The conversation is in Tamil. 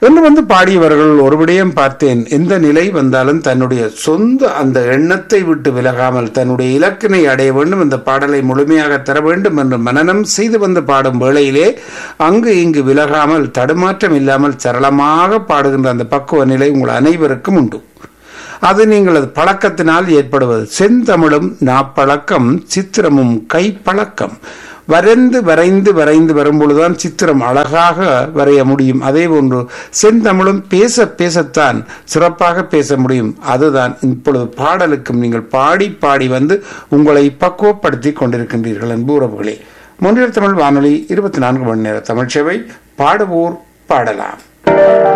என்று வந்து பாடியவர்கள் ஒரு விடயம் பார்த்தேன் எந்த நிலை வந்தாலும் தன்னுடைய சொந்த அந்த எண்ணத்தை விட்டு விலகாமல் தன்னுடைய இலக்கினை அடைய வேண்டும் இந்த பாடலை முழுமையாக தர வேண்டும் என்று மனனம் செய்து வந்து பாடும் வேளையிலே அங்கு இங்கு விலகாமல் தடுமாற்றம் இல்லாமல் சரளமாக பாடுகின்ற அந்த பக்குவ நிலை உங்கள் அனைவருக்கும் உண்டு அது நீங்கள் அது பழக்கத்தினால் ஏற்படுவது செந்தமிழும் நாப்பழக்கம் சித்திரமும் கைப்பழக்கம் வரைந்து வரைந்து வரைந்து வரும்பொழுதுதான் சித்திரம் அழகாக வரைய முடியும் அதே போன்று செந்தமிழும் பேச பேசத்தான் சிறப்பாக பேச முடியும் அதுதான் இப்பொழுது பாடலுக்கும் நீங்கள் பாடி பாடி வந்து உங்களை பக்குவப்படுத்தி கொண்டிருக்கின்றீர்கள் அன்பு உறவுகளே முன்னில் தமிழ் வானொலி இருபத்தி நான்கு மணி நேர தமிழ் சேவை பாடுவோர் பாடலாம்